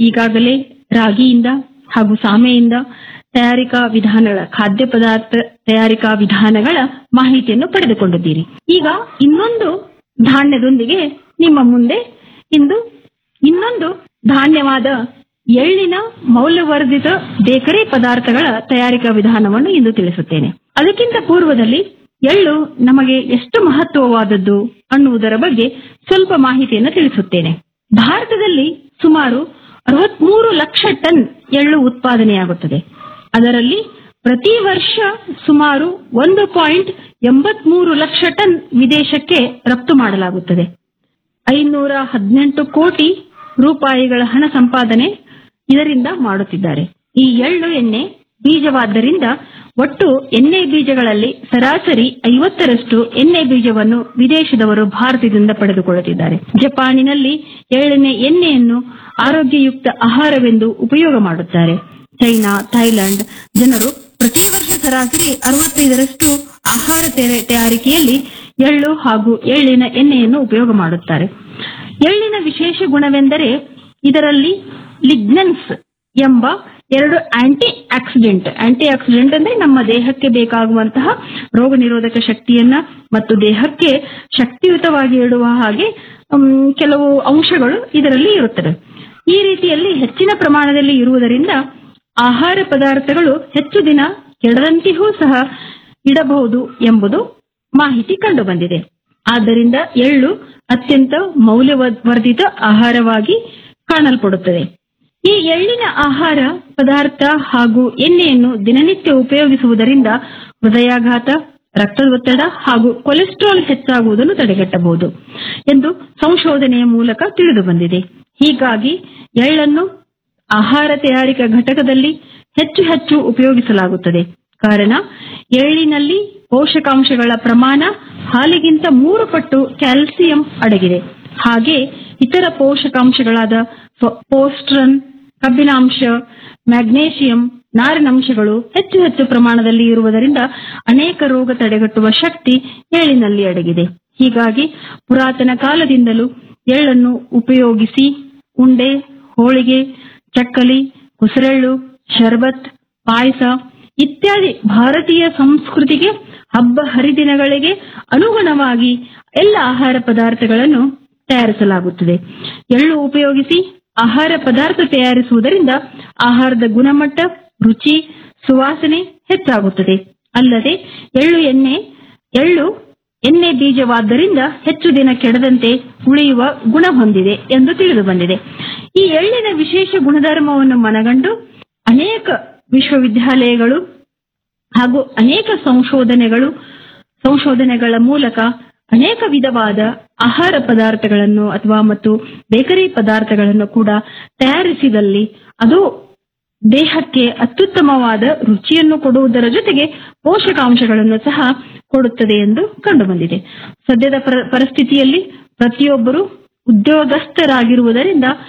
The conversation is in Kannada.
ಈಗಾಗಲೇ ರಾಗಿಯಿಂದ ಹಾಗೂ ಸಾಮೆಯಿಂದ ತಯಾರಿಕಾ ವಿಧಾನಗಳ ಖಾದ್ಯ ಪದಾರ್ಥ ತಯಾರಿಕಾ ವಿಧಾನಗಳ ಮಾಹಿತಿಯನ್ನು ಪಡೆದುಕೊಂಡಿದ್ದೀರಿ ಈಗ ಇನ್ನೊಂದು ಧಾನ್ಯದೊಂದಿಗೆ ನಿಮ್ಮ ಮುಂದೆ ಇಂದು ಇನ್ನೊಂದು ಧಾನ್ಯವಾದ ಎಳ್ಳಿನ ಮೌಲ್ಯವರ್ಧಿತ ಬೇಕರಿ ಪದಾರ್ಥಗಳ ತಯಾರಿಕಾ ವಿಧಾನವನ್ನು ಇಂದು ತಿಳಿಸುತ್ತೇನೆ ಅದಕ್ಕಿಂತ ಪೂರ್ವದಲ್ಲಿ ಎಳ್ಳು ನಮಗೆ ಎಷ್ಟು ಮಹತ್ವವಾದದ್ದು ಅನ್ನುವುದರ ಬಗ್ಗೆ ಸ್ವಲ್ಪ ಮಾಹಿತಿಯನ್ನು ತಿಳಿಸುತ್ತೇನೆ ಭಾರತದಲ್ಲಿ ಸುಮಾರು ಅರವತ್ಮೂರು ಲಕ್ಷ ಟನ್ ಎಳ್ಳು ಉತ್ಪಾದನೆಯಾಗುತ್ತದೆ ಅದರಲ್ಲಿ ಪ್ರತಿ ವರ್ಷ ಸುಮಾರು ಒಂದು ಪಾಯಿಂಟ್ ಎಂಬತ್ಮೂರು ಲಕ್ಷ ಟನ್ ವಿದೇಶಕ್ಕೆ ರಫ್ತು ಮಾಡಲಾಗುತ್ತದೆ ಐನೂರ ಹದಿನೆಂಟು ಕೋಟಿ ರೂಪಾಯಿಗಳ ಹಣ ಸಂಪಾದನೆ ಇದರಿಂದ ಮಾಡುತ್ತಿದ್ದಾರೆ ಈ ಎಳ್ಳು ಎಣ್ಣೆ ಬೀಜವಾದ್ದರಿಂದ ಒಟ್ಟು ಎಣ್ಣೆ ಬೀಜಗಳಲ್ಲಿ ಸರಾಸರಿ ಐವತ್ತರಷ್ಟು ಎಣ್ಣೆ ಬೀಜವನ್ನು ವಿದೇಶದವರು ಭಾರತದಿಂದ ಪಡೆದುಕೊಳ್ಳುತ್ತಿದ್ದಾರೆ ಜಪಾನಿನಲ್ಲಿ ಎಳ್ಳೆಣ್ಣೆ ಎಣ್ಣೆಯನ್ನು ಆರೋಗ್ಯಯುಕ್ತ ಆಹಾರವೆಂದು ಉಪಯೋಗ ಮಾಡುತ್ತಾರೆ ಚೈನಾ ಥೈಲ್ಯಾಂಡ್ ಜನರು ಪ್ರತಿ ವರ್ಷ ಸರಾಸರಿ ಅರವತ್ತೈದರಷ್ಟು ಆಹಾರ ತಯಾರಿ- ತಯಾರಿಕೆಯಲ್ಲಿ ಎಳ್ಳು ಹಾಗೂ ಎಳ್ಳಿನ ಎಣ್ಣೆಯನ್ನು ಉಪಯೋಗ ಮಾಡುತ್ತಾರೆ ಎಳ್ಳಿನ ವಿಶೇಷ ಗುಣವೆಂದರೆ ಇದರಲ್ಲಿ ಲಿಗ್ನನ್ಸ್ ಎಂಬ ಎರಡು ಆಂಟಿ ಆಕ್ಸಿಡೆಂಟ್ ಆಂಟಿ ಆಕ್ಸಿಡೆಂಟ್ ಅಂದ್ರೆ ನಮ್ಮ ದೇಹಕ್ಕೆ ಬೇಕಾಗುವಂತಹ ರೋಗ ನಿರೋಧಕ ಶಕ್ತಿಯನ್ನ ಮತ್ತು ದೇಹಕ್ಕೆ ಶಕ್ತಿಯುತವಾಗಿ ಇಡುವ ಹಾಗೆ ಮ್, ಕೆಲವು ಅಂಶಗಳು ಇದರಲ್ಲಿ ಇರುತ್ತವೆ ಈ ರೀತಿಯಲ್ಲಿ ಹೆಚ್ಚಿನ ಪ್ರಮಾಣದಲ್ಲಿ ಇರುವುದರಿಂದ ಆಹಾರ ಪದಾರ್ಥಗಳು ಹೆಚ್ಚು ದಿನ ಕೆಡದಂತೆಯೂ ಸಹ ಇಡಬಹುದು ಎಂಬುದು ಮಾಹಿತಿ ಕಂಡುಬಂದಿದೆ ಆದ್ದರಿಂದ ಎಳ್ಳು ಅತ್ಯಂತ ಮೌಲ್ಯವರ್ಧಿತ ಆಹಾರವಾಗಿ ಕಾಣಲ್ಪಡುತ್ತದೆ ಈ ಎಳ್ಳಿನ ಆಹಾರ ಪದಾರ್ಥ ಹಾಗೂ ಎಣ್ಣೆಯನ್ನು ದಿನನಿತ್ಯ ಉಪಯೋಗಿಸುವುದರಿಂದ ಹೃದಯಾಘಾತ ರಕ್ತದೊತ್ತಡ ಹಾಗೂ ಕೊಲೆಸ್ಟ್ರಾಲ್ ಹೆಚ್ಚಾಗುವುದನ್ನು ತಡೆಗಟ್ಟಬಹುದು ಎಂದು ಸಂಶೋಧನೆಯ ಮೂಲಕ ತಿಳಿದು ಬಂದಿದೆ ಹೀಗಾಗಿ ಎಳ್ಳನ್ನು ಆಹಾರ ತಯಾರಿಕಾ ಘಟಕದಲ್ಲಿ ಹೆಚ್ಚು ಹೆಚ್ಚು ಉಪಯೋಗಿಸಲಾಗುತ್ತದೆ ಕಾರಣ ಎಳ್ಳಿನಲ್ಲಿ ಪೋಷಕಾಂಶಗಳ ಪ್ರಮಾಣ ಹಾಲಿಗಿಂತ ಮೂರು ಪಟ್ಟು ಕ್ಯಾಲ್ಸಿಯಂ ಅಡಗಿದೆ ಹಾಗೆ ಇತರ ಪೋಷಕಾಂಶಗಳಾದ ಫ- ಫೋಸ್ಟ್ರನ್ ಕಬ್ಬಿನಾಂಶ ಮ್ಯಾಗ್ನೇಷಿಯಂ ನಾರಿನಂಶಗಳು ಹೆಚ್ಚು ಹೆಚ್ಚು ಪ್ರಮಾಣದಲ್ಲಿ ಇರುವುದರಿಂದ ಅನೇಕ ರೋಗ ತಡೆಗಟ್ಟುವ ಶಕ್ತಿ ಎಳ್ಳಿನಲ್ಲಿ ಅಡಗಿದೆ ಹೀಗಾಗಿ ಪುರಾತನ ಕಾಲದಿಂದಲೂ ಎಳ್ಳನ್ನು ಉಪಯೋಗಿಸಿ ಉಂಡೆ ಹೋಳಿಗೆ ಚಕ್ಕಲಿ ಕುಸರೆಳ್ಳು ಶರ್ಬತ್ ಪಾಯಸ ಇತ್ಯಾದಿ ಭಾರತೀಯ ಸಂಸ್ಕೃತಿಗೆ ಹಬ್ಬ ಹರಿದಿನಗಳಿಗೆ ಅನುಗುಣವಾಗಿ ಎಲ್ಲ ಆಹಾರ ಪದಾರ್ಥಗಳನ್ನು ತಯಾರಿಸಲಾಗುತ್ತದೆ ಎಳ್ಳು ಉಪಯೋಗಿಸಿ ಆಹಾರ ಪದಾರ್ಥ ತಯಾರಿಸುವುದರಿಂದ ಆಹಾರದ ಗುಣಮಟ್ಟ ರುಚಿ ಸುವಾಸನೆ ಹೆಚ್ಚಾಗುತ್ತದೆ ಅಲ್ಲದೆ ಎಳ್ಳು ಎಣ್ಣೆ ಎಳ್ಳು ಎಣ್ಣೆ ಬೀಜವಾದ್ದರಿಂದ ಹೆಚ್ಚು ದಿನ ಕೆಡದಂತೆ ಉಳಿಯುವ ಗುಣ ಹೊಂದಿದೆ ಎಂದು ತಿಳಿದು ಬಂದಿದೆ ಈ ಎಳ್ಳಿನ ವಿಶೇಷ ಗುಣಧರ್ಮವನ್ನು ಮನಗಂಡು ಅನೇಕ ವಿಶ್ವವಿದ್ಯಾಲಯಗಳು ಹಾಗೂ ಅನೇಕ ಸಂಶೋಧನೆಗಳು ಸಂಶೋಧನೆಗಳ ಮೂಲಕ ಅನೇಕ ವಿಧವಾದ ಆಹಾರ ಪದಾರ್ಥಗಳನ್ನು ಅಥವಾ ಮತ್ತು ಬೇಕರಿ ಪದಾರ್ಥಗಳನ್ನು ಕೂಡ ತಯಾರಿಸಿದಲ್ಲಿ ಅದು ದೇಹಕ್ಕೆ ಅತ್ಯುತ್ತಮವಾದ ರುಚಿಯನ್ನು ಕೊಡುವುದರ ಜೊತೆಗೆ ಪೋಷಕಾಂಶಗಳನ್ನು ಸಹ ಕೊಡುತ್ತದೆ ಎಂದು ಕಂಡುಬಂದಿದೆ ಸದ್ಯದ ಪರ- ಪರಿಸ್ಥಿತಿಯಲ್ಲಿ ಪ್ರತಿಯೊಬ್ಬರು ಉದ್ಯೋಗಸ್ಥರಾಗಿರುವುದರಿಂದ